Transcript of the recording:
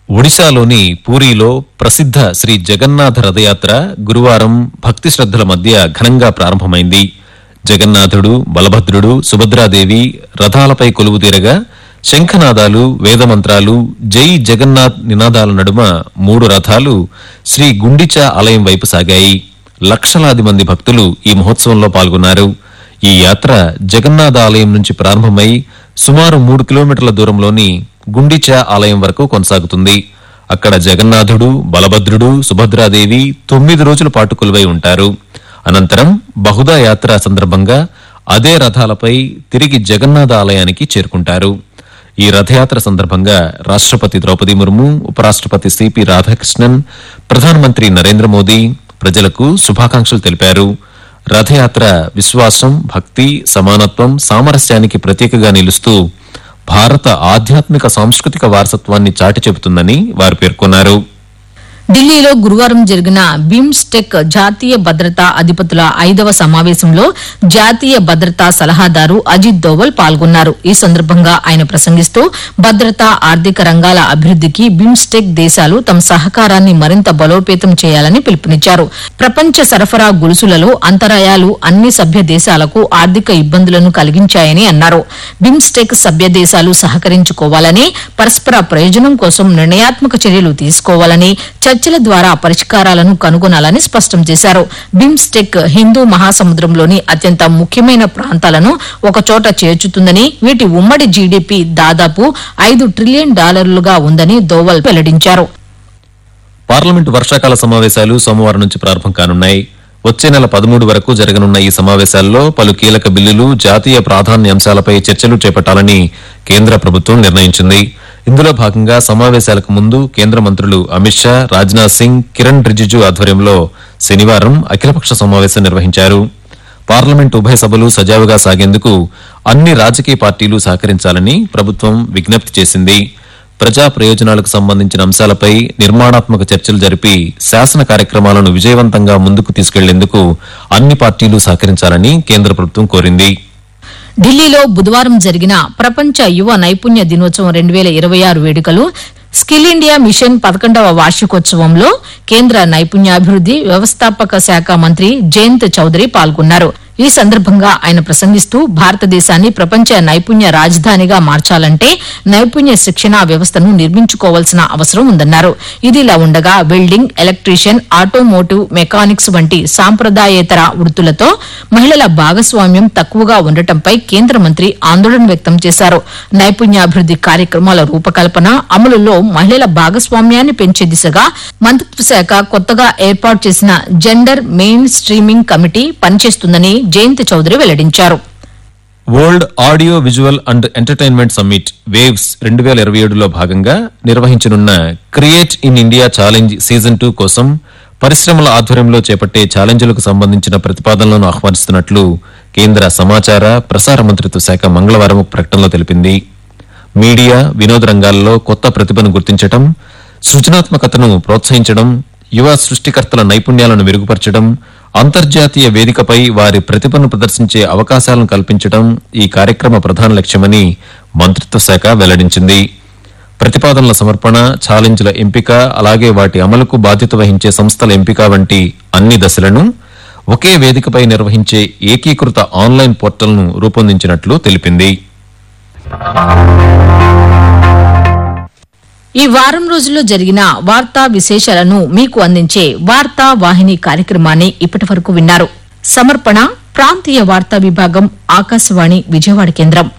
ఒడిశాలోని పూరీలో ప్రసిద్ధ శ్రీ జగన్నాథ రథయాత్ర గురువారం భక్తి శ్రద్ధల మధ్య ఘనంగా ప్రారంభమైంది జగన్నాథుడు బలభద్రుడు సుభద్రాదేవి రథాలపై కొలువు తీరగా శంఖనాదాలు వేదమంత్రాలు జై జగన్నాథ్ నినాదాల నడుమ మూడు రథాలు శ్రీ గుండిచా ఆలయం వైపు సాగాయి లక్షలాది మంది భక్తులు ఈ మహోత్సవంలో పాల్గొన్నారు ఈ యాత్ర జగన్నాథ ఆలయం నుంచి ప్రారంభమై సుమారు మూడు కిలోమీటర్ల దూరంలోని గుండిచా ఆలయం వరకు కొనసాగుతుంది అక్కడ జగన్నాథుడు బలభద్రుడు సుభద్రాదేవి తొమ్మిది రోజుల పాటు కొలువై ఉంటారు అనంతరం బహుదా యాత్ర సందర్భంగా అదే రథాలపై తిరిగి జగన్నాథ ఆలయానికి చేరుకుంటారు ఈ రథయాత్ర సందర్భంగా రాష్ట్రపతి ద్రౌపది ముర్ము ఉపరాష్ట్రపతి సిపి రాధాకృష్ణన్ ప్రధానమంత్రి నరేంద్ర మోదీ ప్రజలకు శుభాకాంక్షలు తెలిపారు రథయాత్ర విశ్వాసం భక్తి సమానత్వం సామరస్యానికి ప్రతీకగా నిలుస్తూ భారత ఆధ్యాత్మిక సాంస్కృతిక వారసత్వాన్ని చాటి చెబుతుందని వారు పేర్కొన్నారు ఢిల్లీలో గురువారం జరిగిన బిమ్స్టెక్ జాతీయ భద్రతా అధిపతుల ఐదవ సమావేశంలో జాతీయ భద్రతా సలహాదారు అజిత్ దోవల్ పాల్గొన్నారు ఈ సందర్భంగా ఆయన ప్రసంగిస్తూ భద్రతా ఆర్థిక రంగాల అభివృద్దికి బిమ్స్టెక్ దేశాలు తమ సహకారాన్ని మరింత బలోపేతం చేయాలని పిలుపునిచ్చారు ప్రపంచ సరఫరా గొలుసులలో అంతరాయాలు అన్ని సభ్య దేశాలకు ఆర్థిక ఇబ్బందులను కలిగించాయని అన్నారు బిమ్స్టెక్ సభ్య దేశాలు సహకరించుకోవాలని పరస్పర ప్రయోజనం కోసం నిర్ణయాత్మక చర్యలు తీసుకోవాలని చర్చల ద్వారా పరిష్కారాలను కనుగొనాలని స్పష్టం చేశారు బిమ్స్టెక్ హిందూ మహాసముద్రంలోని అత్యంత ముఖ్యమైన ప్రాంతాలను ఒకచోట చేర్చుతుందని వీటి ఉమ్మడి జీడీపీ దాదాపు ఐదు ట్రిలియన్ డాలర్లుగా ఉందని దోవల్ వెల్లడించారు పార్లమెంటు వర్షాకాల సమావేశాలు సోమవారం నుంచి ప్రారంభం కానున్నాయి వచ్చే నెల పదమూడు వరకు జరగనున్న ఈ సమావేశాల్లో పలు కీలక బిల్లులు జాతీయ ప్రాధాన్యాంశాలపై చర్చలు చేపట్టాలని కేంద్ర ప్రభుత్వం నిర్ణయించింది ఇందులో భాగంగా సమావేశాలకు ముందు కేంద్ర మంత్రులు అమిత్ షా రాజ్నాథ్ సింగ్ కిరణ్ రిజిజు ఆధ్వర్యంలో శనివారం అఖిలపక్ష సమావేశం నిర్వహించారు పార్లమెంట్ ఉభయ సభలు సజావుగా సాగేందుకు అన్ని రాజకీయ పార్టీలు సహకరించాలని ప్రభుత్వం విజ్ఞప్తి చేసింది ప్రజా ప్రయోజనాలకు సంబంధించిన అంశాలపై నిర్మాణాత్మక చర్చలు జరిపి శాసన కార్యక్రమాలను విజయవంతంగా ముందుకు తీసుకెళ్లేందుకు అన్ని పార్టీలు సహకరించాలని కేంద్ర ప్రభుత్వం కోరింది ఢిల్లీలో బుధవారం జరిగిన ప్రపంచ యువ నైపుణ్య దినోత్సవం రెండు వేల ఇరవై ఆరు వేడుకలు స్కిల్ ఇండియా మిషన్ పదకొండవ వార్షికోత్సవంలో కేంద్ర నైపుణ్యాభివృద్ది వ్యవస్థాపక శాఖ మంత్రి జయంత్ చౌదరి పాల్గొన్నారు ఈ సందర్భంగా ఆయన ప్రసంగిస్తూ భారతదేశాన్ని ప్రపంచ నైపుణ్య రాజధానిగా మార్చాలంటే నైపుణ్య శిక్షణా వ్యవస్థను నిర్మించుకోవాల్సిన అవసరం ఉందన్నారు ఇదిలా ఉండగా వెల్డింగ్ ఎలక్ట్రీషియన్ ఆటోమోటివ్ మెకానిక్స్ వంటి సాంప్రదాయేతర వృత్తులతో మహిళల భాగస్వామ్యం తక్కువగా ఉండటంపై కేంద్ర మంత్రి ఆందోళన వ్యక్తం చేశారు నైపుణ్యాభివృద్ది కార్యక్రమాల రూపకల్పన అమలులో మహిళల భాగస్వామ్యాన్ని పెంచే దిశగా మంత్రిత్వ శాఖ కొత్తగా ఏర్పాటు చేసిన జెండర్ మెయిన్ స్ట్రీమింగ్ కమిటీ పనిచేస్తుందని జయంత్ చౌదరి వెల్లడించారు world audio visual and entertainment summit waves రెండు వేల ఇరవై ఏడులో భాగంగా నిర్వహించనున్న create in India challenge season two కోసం పరిశ్రమల ఆధ్వర్యంలో చేపట్టే ఛాలెంజ్లకు సంబంధించిన ప్రతిపాదనలను ఆహ్వానిస్తున్నట్లు కేంద్ర సమాచార ప్రసార మంత్రిత్వ శాఖ మంగళవారం ఒక ప్రకటనలో తెలిపింది మీడియా వినోద రంగాల్లో కొత్త ప్రతిభను గుర్తించడం సృజనాత్మకతను ప్రోత్సహించడం యువ సృష్టికర్తల నైపుణ్యాలను మెరుగుపరచడం అంతర్జాతీయ వేదికపై వారి ప్రతిభను ప్రదర్శించే అవకాశాలను కల్పించడం ఈ కార్యక్రమ ప్రధాన లక్ష్యమని మంత్రిత్వ శాఖ వెల్లడించింది ప్రతిపాదనల సమర్పణ ఛాలెంజ్ల ఎంపిక అలాగే వాటి అమలుకు బాధ్యత వహించే సంస్థల ఎంపిక వంటి అన్ని దశలను ఒకే వేదికపై నిర్వహించే ఏకీకృత ఆన్లైన్ పోర్టల్ను రూపొందించినట్లు తెలిపింది ఈ వారం రోజుల్లో జరిగిన వార్తా విశేషాలను మీకు అందించే వార్తా వాహిని కార్యక్రమాన్ని ఇప్పటి వరకు విన్నారు సమర్పణ ప్రాంతీయ వార్తా విభాగం ఆకాశవాణి విజయవాడ కేంద్రం